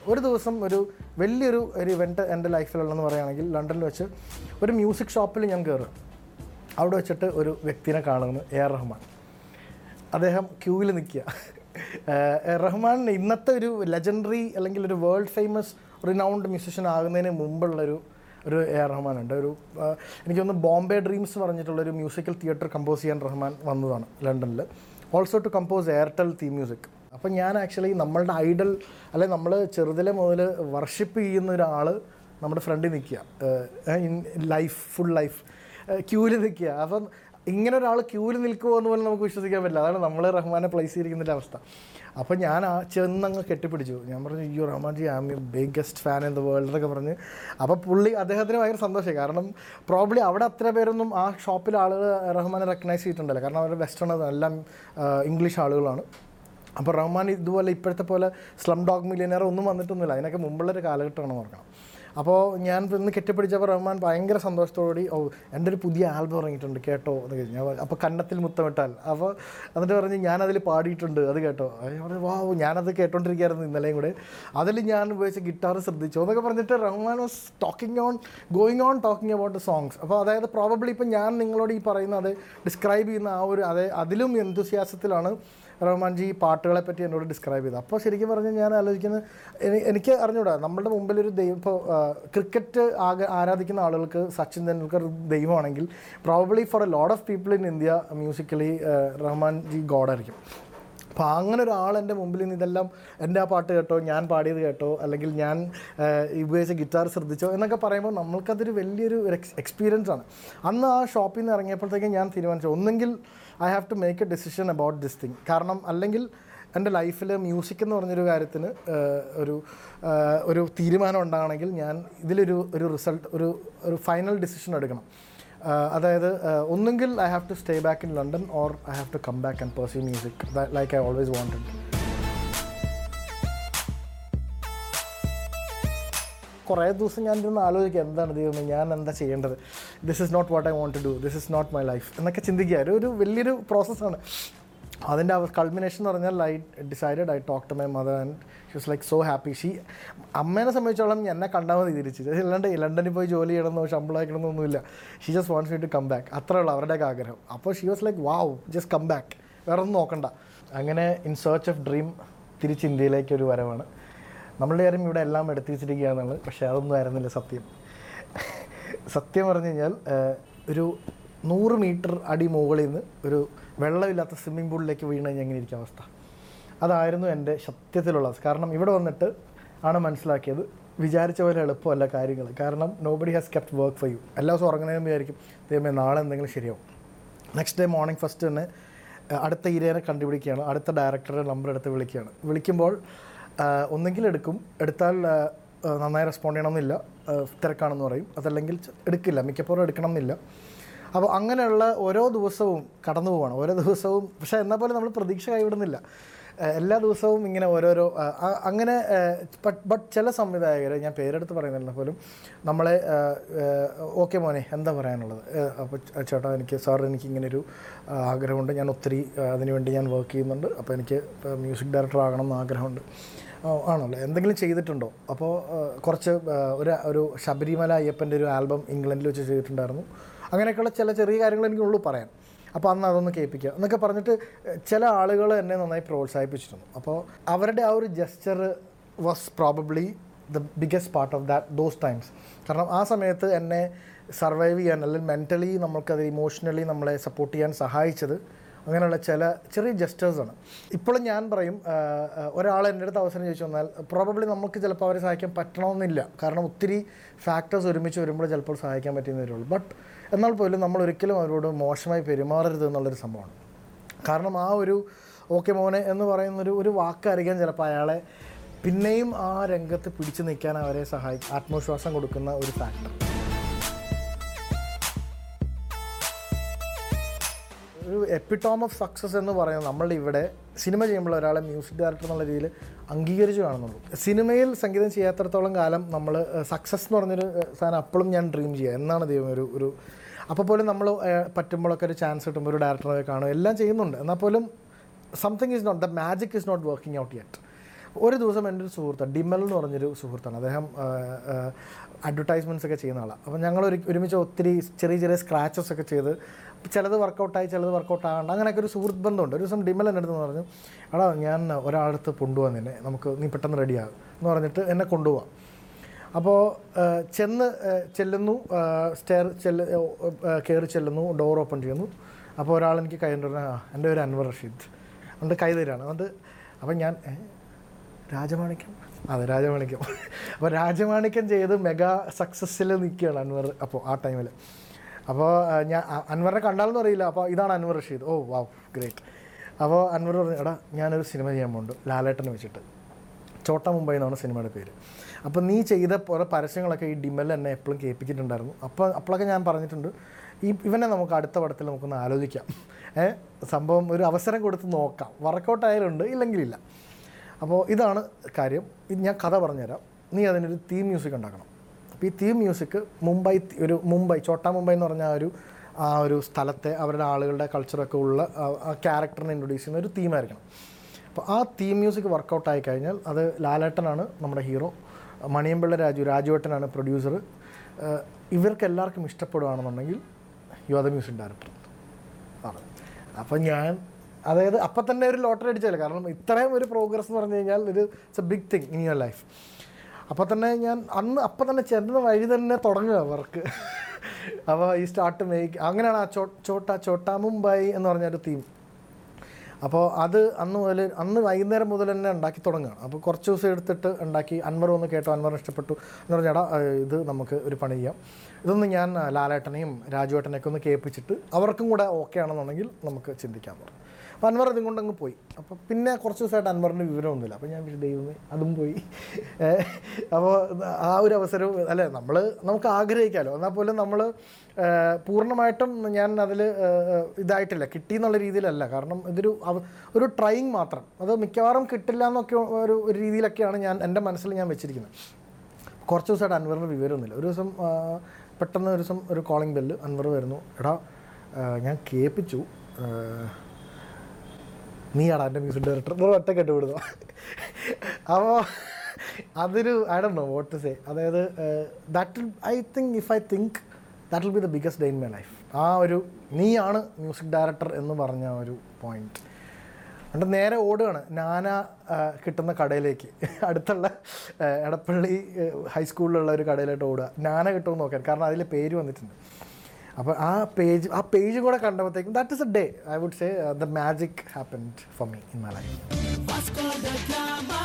ഒരു ദിവസം ഒരു വലിയൊരു ഒരു ഇവൻറ്റ് എൻ്റെ ലൈഫിലുള്ളതെന്ന് പറയുകയാണെങ്കിൽ ലണ്ടനിൽ വെച്ച് ഒരു മ്യൂസിക് ഷോപ്പിൽ ഞാൻ കയറുക അവിടെ വെച്ചിട്ട് ഒരു വ്യക്തിനെ കാണുന്നു എ ആർ റഹ്മാൻ അദ്ദേഹം ക്യൂവിൽ നിൽക്കുക ഏഹ് റഹ്മാൻ ഇന്നത്തെ ഒരു ലെജൻഡറി അല്ലെങ്കിൽ ഒരു വേൾഡ് ഫേമസ് റിനൗണ്ട് മ്യൂസിഷ്യൻ ആകുന്നതിന് മുമ്പുള്ളൊരു ഒരു എ ആർ റഹ്മാൻ ഉണ്ട് ഒരു ആഹ് എനിക്ക് തോന്നുന്നു ബോംബെ ഡ്രീംസ് പറഞ്ഞിട്ടുള്ളൊരു മ്യൂസിക്കൽ തിയേറ്റർ കമ്പോസ് ചെയ്യാൻ റഹ്മാൻ വന്നതാണ് ലണ്ടനിൽ also to compose Airtel theme music അപ്പം ഞാൻ ആക്ച്വലി നമ്മളുടെ ഐഡൽ അല്ലെങ്കിൽ നമ്മൾ ചെറുതിലെ മുതൽ വർഷിപ്പ് ചെയ്യുന്ന ഒരാൾ നമ്മുടെ ഫ്രണ്ടിൽ നിൽക്കുക ഇൻ ലൈഫ് ഫുൾ ലൈഫ് ക്യൂവിൽ നിൽക്കുക അപ്പം ഇങ്ങനെ ഒരാൾ ക്യൂവിൽ നിൽക്കുമോ എന്ന് പോലും നമുക്ക് വിശ്വസിക്കാൻ പറ്റില്ല അതാണ് നമ്മൾ റഹ്മാനെ പ്ലേസ് ചെയ്തിരിക്കുന്നതിൻ്റെ അവസ്ഥ അപ്പോൾ ഞാൻ ആ ചെന്നങ്ങ് കെട്ടിപ്പിടിച്ചു ഞാൻ പറഞ്ഞു അയ്യോ Rahmanji I am you biggest fan in the world എന്നൊക്കെ പറഞ്ഞ് അപ്പോൾ പുള്ളി അദ്ദേഹത്തിന് ഭയങ്കര സന്തോഷമായി കാരണം പ്രോബ്ലി അവിടെ അത്ര പേരൊന്നും ആ ഷോപ്പിൽ ആളുകൾ റഹ്മാനെ റെക്കഗ്നൈസ് ചെയ്തിട്ടുണ്ടല്ലോ കാരണം അവർ വെസ്റ്റേൺ എല്ലാം ഇംഗ്ലീഷ് ആളുകളാണ് അപ്പോൾ റഹ്മാൻ ഇതുപോലെ ഇപ്പോഴത്തെ പോലെ സ്ലം ഡോഗ് മില്യനർ ഒന്നും വന്നിട്ടൊന്നുമില്ല അതിനൊക്കെ മുമ്പുള്ളൊരു കാലഘട്ടമാണ് ഓർക്കണം അപ്പോൾ ഞാൻ ഇന്ന് കെട്ടിപ്പിടിച്ചപ്പോൾ റഹ്മാൻ ഭയങ്കര സന്തോഷത്തോടുകൂടി ഓ എൻ്റെ ഒരു പുതിയ ആൽബം ഇറങ്ങിയിട്ടുണ്ട് കേട്ടോ എന്ന് കഴിഞ്ഞു ഞാൻ പറഞ്ഞു, അപ്പോൾ കന്നത്തിൽ മുത്തമിട്ടാൽ അപ്പോൾ എന്നിട്ട് പറഞ്ഞ് ഞാനതിൽ പാടിയിട്ടുണ്ട് അത് കേട്ടോ അത് ഞാൻ പറഞ്ഞു വാ ഞാനത് കേട്ടോണ്ടിരിക്കുകയായിരുന്നു ഇന്നലെയും കൂടെ അതിൽ ഞാൻ ഉപയോഗിച്ച ഗിറ്റാർ ശ്രദ്ധിച്ചു എന്നൊക്കെ പറഞ്ഞിട്ട് Rahman was talking on going on talking about songs അപ്പോൾ അതായത് പ്രോബബ്ലി ഇപ്പം ഞാൻ നിങ്ങളോട് ഈ പറയുന്ന അത് ഡിസ്ക്രൈബ് ചെയ്യുന്ന ആ ഒരു അതെ അതിലും എന്തുസിയാസത്തിലാണ് റഹ്മാൻജി ഈ പാട്ടുകളെ പറ്റി എന്നോട് ഡിസ്ക്രൈബ് ചെയ്തത് അപ്പോൾ ശരിക്കും പറഞ്ഞാൽ ഞാൻ ആലോചിക്കുന്നത് എനി- എനിക്ക് അറിഞ്ഞൂടാ നമ്മുടെ മുമ്പിൽ ഒരു ദൈവം ഇപ്പോൾ ക്രിക്കറ്റ് ആകെ ആരാധിക്കുന്ന ആളുകൾക്ക് സച്ചിൻ തെണ്ടുൽക്കർ ദൈവമാണെങ്കിൽ probably for a lot of people in India musically Rahman ji ഗോഡായിരിക്കും അപ്പോൾ അങ്ങനെ ഒരാൾ എൻ്റെ മുമ്പിൽ നിന്ന് ഇതെല്ലാം എൻ്റെ ആ പാട്ട് കേട്ടോ ഞാൻ പാടിയത് കേട്ടോ അല്ലെങ്കിൽ ഞാൻ ഏഹ്, ഉപയോഗിച്ച ഗിറ്റാർ ശ്രദ്ധിച്ചോ എന്നൊക്കെ പറയുമ്പോൾ നമ്മൾക്കതൊരു വലിയൊരു എക്സ്പീരിയൻസ് ആണ് അന്ന് ആ ഷോപ്പിൽ നിന്ന് ഇറങ്ങിയപ്പോഴത്തേക്കും ഞാൻ തീരുമാനിച്ചു ഒന്നെങ്കിൽ I have to make a decision about this thing കാരണം അല്ലെങ്കിൽ എൻ്റെ ലൈഫിൽ മ്യൂസിക് എന്ന് പറഞ്ഞൊരു കാര്യത്തിന് ഏഹ്, ഒരു ഏഹ്, ഒരു തീരുമാനം ഉണ്ടാകണമെങ്കിൽ ഞാൻ ഇതിലൊരു ഒരു റിസൾട്ട് ഒരു ഒരു ഫൈനൽ ഡിസിഷൻ എടുക്കണം ആഹ് അതായത് ആഹ് ഒന്നുകിൽ I have to stay back in London or I have to come back and pursue music like I always wanted കുറേ ദിവസം ഞാൻ ഇരുന്ന് ആലോചിക്കുക എന്താണ് ദൈവമേ ഞാൻ എന്താ ചെയ്യേണ്ടത് this is not what I want to do this is not my life എന്നൊക്കെ ചിന്തിക്കുക ഒരു ഒരു വലിയൊരു പ്രോസസ്സാണ് അതിൻ്റെ കൾമിനേഷൻ എന്ന് പറഞ്ഞാൽ I decided I talk to my mother and she was like so happy she അമ്മേനെ സംബന്ധിച്ചോളം എന്നെ കണ്ടാൽ മതി തിരിച്ച് അല്ലാണ്ട് ലണ്ടനിൽ പോയി ജോലി ചെയ്യണമെന്നോ ശമ്പളം അയക്കണമെന്നൊന്നുമില്ല she just wants me to come back അത്രേ ഉള്ളൂ അവരുടെയൊക്കെ ആഗ്രഹം അപ്പോൾ she was like wow just come back വേറെ ഒന്നും നോക്കണ്ട അങ്ങനെ ഇൻ സെർച്ച് ഓഫ് ഡ്രീം തിരിച്ച് ഇന്ത്യയിലേക്ക് ഒരു വരവാണ് നമ്മളുടെ കാര്യം ഇവിടെ എല്ലാം എടുത്തു വെച്ചിരിക്കുകയാണെന്നുള്ളത് പക്ഷേ അതൊന്നും ആയിരുന്നില്ല സത്യം സത്യം പറഞ്ഞു കഴിഞ്ഞാൽ ഏഹ്, ഒരു നൂറ് മീറ്റർ അടി മുകളിൽ നിന്ന് ഒരു വെള്ളമില്ലാത്ത സ്വിമ്മിംഗ് പൂളിലേക്ക് വീണ് കഴിഞ്ഞാൽ എങ്ങനെ ഇരിക്കും അവസ്ഥ അതായിരുന്നു എൻ്റെ സത്യത്തിലുള്ള അവസ്ഥ കാരണം ഇവിടെ വന്നിട്ട് ആണ് മനസ്സിലാക്കിയത് വിചാരിച്ച പോലെ എളുപ്പമല്ല കാര്യങ്ങൾ കാരണം nobody has kept work for you എല്ലാ ദിവസവും ഉറങ്ങുന്നതിന് വിചാരിക്കും ദൈവമേ നാളെ എന്തെങ്കിലും ശരിയാവും നെക്സ്റ്റ് ഡേ മോർണിംഗ് ഫസ്റ്റ് തന്നെ അഹ് അടുത്ത ഇരേനെ കണ്ടുപിടിക്കുകയാണ് അടുത്ത ഡയറക്ടറുടെ നമ്പർ എടുത്ത് വിളിക്കുകയാണ് വിളിക്കുമ്പോൾ ആഹ് ഒന്നെങ്കിൽ എടുക്കും എടുത്താൽ ആഹ് ആഹ് നന്നായി റെസ്പോണ്ട് ചെയ്യണമെന്നില്ല ആഹ് തിരക്കാണെന്ന് പറയും അതല്ലെങ്കിൽ ച- എടുക്കില്ല മിക്കപ്പോഴും എടുക്കണം എന്നില്ല അപ്പോൾ അങ്ങനെയുള്ള ഓരോ ദിവസവും കടന്നു പോവാണ് ഓരോ ദിവസവും പക്ഷേ എന്നാൽ പോലും നമ്മൾ പ്രതീക്ഷ കൈവിടുന്നില്ല ആഹ് എല്ലാ ദിവസവും ഇങ്ങനെ ഓരോരോ ആഹ് ആ- അങ്ങനെ ബട്ട് ചില സംവിധായകർ ഞാൻ പേരെടുത്ത് പറയുന്നില്ല പോലും നമ്മളെ ഓക്കെ മോനെ എന്താ പറയാനുള്ളത് അപ്പോൾ ചേട്ടാ എനിക്ക് സാർ എനിക്ക് ഇങ്ങനെ ഒരു ആഹ് ആഗ്രഹമുണ്ട് ഞാൻ ഒത്തിരി ആഹ് അതിനുവേണ്ടി ഞാൻ വർക്ക് ചെയ്യുന്നുണ്ട് അപ്പോൾ എനിക്ക് മ്യൂസിക് ഡയറക്ടർ ആകണം എന്ന് ആഗ്രഹമുണ്ട് ആ, ആണല്ലോ എന്തെങ്കിലും ചെയ്തിട്ടുണ്ടോ അപ്പോൾ കുറച്ച് ആഹ് ഒരു ഒരു ശബരിമല അയ്യപ്പൻ്റെ ഒരു ആൽബം ഇംഗ്ലണ്ടിൽ വെച്ച് ചെയ്തിട്ടുണ്ടായിരുന്നു അങ്ങനെയൊക്കെയുള്ള ചില ചെറിയ കാര്യങ്ങൾ എനിക്കുള്ളൂ പറയാൻ അപ്പോൾ അന്ന് അതൊന്ന് കേൾപ്പിക്കുക എന്നൊക്കെ പറഞ്ഞിട്ട് ഏഹ്, ചില ആളുകൾ എന്നെ നന്നായി പ്രോത്സാഹിപ്പിച്ചിരുന്നു അപ്പോൾ അവരുടെ ആ ഒരു gesture was probably the biggest part of that those times കാരണം ആ സമയത്ത് എന്നെ സർവൈവ് ചെയ്യാൻ അല്ലെങ്കിൽ മെൻ്റലി നമ്മൾക്കത് ഇമോഷണലി നമ്മളെ സപ്പോർട്ട് ചെയ്യാൻ സഹായിച്ചത് അങ്ങനെയുള്ള ചില ചെറിയ ജസ്റ്റേഴ്സാണ് ഇപ്പോഴും ഞാൻ പറയും ആഹ്, ആഹ്, ഒരാൾ എൻ്റെ അടുത്ത് അവസരം ചോദിച്ചു വന്നാൽ പ്രോബബ്ലി നമുക്ക് ചിലപ്പോൾ അവരെ സഹായിക്കാൻ പറ്റണമെന്നില്ല കാരണം ഒത്തിരി ഫാക്ടേഴ്സ് ഒരുമിച്ച് വരുമ്പോൾ ചിലപ്പോൾ സഹായിക്കാൻ പറ്റുന്നേ വരുള്ളൂ ബട്ട് എന്നാൽ പോലും നമ്മൾ ഒരിക്കലും അവരോട് മോശമായി പെരുമാറരുത് എന്നുള്ളൊരു സംഭവമാണ് കാരണം ആ ഒരു ഓക്കെ മോനെ എന്ന് പറയുന്നൊരു ഒരു വാക്കായിരിക്കാം ചിലപ്പോൾ അയാളെ പിന്നെയും ആ രംഗത്ത് പിടിച്ചു നിൽക്കാൻ അവരെ സഹായിക്കും ആത്മവിശ്വാസം കൊടുക്കുന്ന ഒരു ഫാക്ടർ ഒരു എപ്പിറ്റോം ഓഫ് സക്സസ് എന്ന് പറയുന്നത് നമ്മളുടെ ഇവിടെ സിനിമ ചെയ്യുമ്പോൾ ഒരാളെ മ്യൂസിക് ഡയറക്ടർ എന്നുള്ള രീതിയിൽ അംഗീകരിച്ച് കാണുന്നുള്ളൂ സിനിമയിൽ സംഗീതം ചെയ്യാത്തടത്തോളം കാലം നമ്മൾ സക്സസ് എന്ന് പറഞ്ഞൊരു ഏഹ്, സാധനം അപ്പോഴും ഞാൻ ഡ്രീം ചെയ്യുക എന്നാണ് ദൈവം ഒരു ഒരു അപ്പോൾ പോലും നമ്മൾ ഏഹ്, പറ്റുമ്പോഴൊക്കെ ഒരു ചാൻസ് കിട്ടുമ്പോൾ ഒരു ഡയറക്ടറെ കാണും എല്ലാം ചെയ്യുന്നുണ്ട് എന്നാൽ പോലും something is not the magic is not working out yet ഒരു ദിവസം എൻ്റെ ഒരു സുഹൃത്താണ് ഡിമൽ എന്ന് പറഞ്ഞൊരു സുഹൃത്താണ് അദ്ദേഹം അഡ്വർടൈസ്മെൻറ്റ്സ് ഒക്കെ ചെയ്യുന്ന ആളാണ് അപ്പോൾ ഞങ്ങൾ ഒരു ഒരുമിച്ച് ഒത്തിരി ചെറിയ ചെറിയ സ്ക്രാച്ചസ് ഒക്കെ ചെയ്ത് ചിലത് വർക്കൗട്ടായി ചിലത് വർക്കൗട്ട് ആകാണ്ട് അങ്ങനെയൊക്കെ ഒരു സുഹൃത്ത് ബന്ധമുണ്ട് ഒരു ദിവസം ഡിമൽ എൻ്റെ അടുത്ത് പറഞ്ഞു എടാ ഞാൻ ഒരാളടുത്ത് കൊണ്ടുപോകാൻ നിന്നെ നമുക്ക് നീ പെട്ടെന്ന് റെഡിയാകും എന്ന് പറഞ്ഞിട്ട് എന്നെ കൊണ്ടുപോകാം അപ്പോൾ ചെന്ന് ആ, ചെല്ലുന്നു സ്റ്റെയർ ചെല്ല് കയറി ചെല്ലുന്നു ഡോർ ഓപ്പൺ ചെയ്യുന്നു അപ്പോൾ ഒരാൾ എനിക്ക് കൈ കൊണ്ട് പറഞ്ഞു, ആ എൻ്റെ പേര് അൻവർ റഷീദ് എന്നിട്ട് കൈ തരാണ് എന്നിട്ട് അപ്പം ഞാൻ "ഏ? രാജമാണിക്യം അതെ രാജമാണിക്യം അപ്പോൾ രാജമാണിക്യം ചെയ്ത് മെഗാ സക്സസ്സിൽ നിൽക്കുകയാണ് അൻവർ അപ്പോൾ ആ ടൈമിൽ അപ്പോൾ ആ, ഞാൻ അ- അൻവറിനെ കണ്ടാലെന്ന് അറിയില്ല അപ്പോൾ ഇതാണ് Anwar Rasheed oh wow great അപ്പോൾ അൻവർ പറഞ്ഞു എടാ ഞാനൊരു സിനിമ ചെയ്യാൻ പോകുന്നുണ്ട് ലാലേട്ടനെ വെച്ചിട്ട് ചോട്ട മുംബൈ എന്നാണ് സിനിമയുടെ പേര് അപ്പോൾ നീ ചെയ്ത കുറേ പരസ്യങ്ങളൊക്കെ ഈ ഡിമൽ എന്നെ എപ്പോഴും കേൾപ്പിച്ചിട്ടുണ്ടായിരുന്നു അപ്പോൾ അപ്പോഴൊക്കെ ഞാൻ പറഞ്ഞിട്ടുണ്ട് ഈ ഇവനെ നമുക്ക് അടുത്ത പടത്തിൽ നമുക്കൊന്ന് ആലോചിക്കാം ഏ സംഭവം ഒരു അവസരം കൊടുത്ത് നോക്കാം വർക്കൗട്ട് ആയാലുണ്ട് ഇല്ലെങ്കിലില്ല അപ്പോൾ ഇതാണ് കാര്യം ഇത് ഞാൻ കഥ പറഞ്ഞുതരാം നീ അതിനൊരു തീം മ്യൂസിക് ഉണ്ടാക്കണം അപ്പോൾ ഈ തീം മ്യൂസിക് മുംബൈ തി- ഒരു മുംബൈ ചോട്ടാ മുംബൈ എന്ന് പറഞ്ഞ ആ ഒരു ആ ഒരു സ്ഥലത്തെ അവരുടെ ആളുകളുടെ കൾച്ചറൊക്കെ ഉള്ള ആ- ആ ക്യാരക്ടറിനെ ഇൻട്രൊഡ്യൂസ് ചെയ്യുന്ന ഒരു തീമായിരിക്കണം അപ്പോൾ ആ തീം മ്യൂസിക് വർക്കൗട്ട് ആയി കഴിഞ്ഞാൽ അത് ലാലേട്ടനാണ് നമ്മുടെ ഹീറോ മണിയമ്പിള്ള രാജു രാജുവേട്ടനാണ് പ്രൊഡ്യൂസർ ഇവർക്ക് എല്ലാവർക്കും ഇഷ്ടപ്പെടുകയാണെന്നുണ്ടെങ്കിൽ you are the music director ആണ് അപ്പം ഞാൻ അതായത് അപ്പം തന്നെ ഒരു ലോട്ടറി അടിച്ചല്ലേ കാരണം ഇത്രയും ഒരു പ്രോഗ്രസ് എന്ന് പറഞ്ഞു കഴിഞ്ഞാൽ ഒരു it's a big thing in your life അപ്പോൾ തന്നെ ഞാൻ അന്ന് അപ്പം തന്നെ ചെന്ന വഴി തന്നെ തുടങ്ങുക വർക്ക് അപ്പോൾ ഈ സ്റ്റാർട്ട് മേക്ക് അങ്ങനെയാണ് ആ ചോ ചോട്ട ചോട്ടാ മുംബൈ എന്ന് പറഞ്ഞൊരു തീം അപ്പോൾ അത് അന്ന് മുതൽ അന്ന് വൈകുന്നേരം മുതൽ തന്നെ ഉണ്ടാക്കി തുടങ്ങുകയാണ് അപ്പോൾ കുറച്ച് ദിവസം എടുത്തിട്ട് ഉണ്ടാക്കി അൻവർ ഒന്ന് കേട്ടോ അൻവറിന് ഇഷ്ടപ്പെട്ടു എന്ന് പറഞ്ഞാൽ എടാ ഏഹ് ഇത് നമുക്ക് ഒരു പണി ചെയ്യാം ഇതൊന്ന് ഞാൻ ആ, ലാലേട്ടനെയും രാജുവേട്ടനെയൊക്കെ ഒന്ന് കേൾപ്പിച്ചിട്ട് അവർക്കും കൂടെ ഓക്കെ ആണെന്നുണ്ടെങ്കിൽ നമുക്ക് ചിന്തിക്കാൻ പറഞ്ഞു അപ്പോൾ അൻവർ അതും കൊണ്ടങ്ങ് പോയി അപ്പോൾ പിന്നെ കുറച്ച് ദിവസമായിട്ട് അൻവറിന് വിവരമൊന്നുമില്ല അപ്പോൾ ഞാൻ വിചാരിച്ചു, ദൈവമേ അതും പോയി ഏഹ് അപ്പോൾ ആ ഒരു അവസരം അല്ലേ നമ്മൾ നമുക്ക് ആഗ്രഹിക്കാമല്ലോ എന്നാൽ പോലും നമ്മൾ പൂർണ്ണമായിട്ടും ഞാൻ അതിൽ ഇതായിട്ടില്ല കിട്ടി എന്നുള്ള രീതിയിലല്ല കാരണം ഇതൊരു അവ- ഒരു ട്രൈയിങ് മാത്രം അത് മിക്കവാറും കിട്ടില്ല എന്നൊക്കെ ഒരു ഒരു രീതിയിലൊക്കെയാണ് ഞാൻ എൻ്റെ മനസ്സിൽ ഞാൻ വെച്ചിരിക്കുന്നത് കുറച്ച് ദിവസമായിട്ട് അൻവറിന് വിവരമൊന്നുമില്ല ഒരു ദിവസം ആ, പെട്ടെന്ന് ഒരു ദിവസം ഒരു കോളിംഗ് ബെല്ല് അൻവർ വരുന്നു എടാ ആ, ഞാൻ കേൾപ്പിച്ചു ആ, നീയാടാ എൻ്റെ മ്യൂസിക് ഡയറക്ടർ എന്ന് ഒറ്റ കെട്ടുപിടുന്നു അപ്പോൾ അതൊരു I do know what to say അതായത് that I think if I think that will be the biggest day in my life ആ ഒരു നീയാണ് മ്യൂസിക് ഡയറക്ടർ എന്ന് പറഞ്ഞ ആ ഒരു പോയിന്റ് എന്നിട്ട് നേരെ ഓടുകയാണ് നാന ആ, കിട്ടുന്ന കടയിലേക്ക് അടുത്തുള്ള ആ, എടപ്പള്ളി ആ, ഹൈസ്കൂളിലുള്ള ഒരു കടയിലോട്ട് ഓടുക നാന കിട്ടുമെന്ന് നോക്കാൻ കാരണം അതിൽ പേര് വന്നിട്ടുണ്ട് അപ്പോൾ ആ പേജ് ആ പേജ് കൂടെ കണ്ടപ്പോഴത്തേക്കും that is a day I would say the magic happened for me in my life Vasco da Gama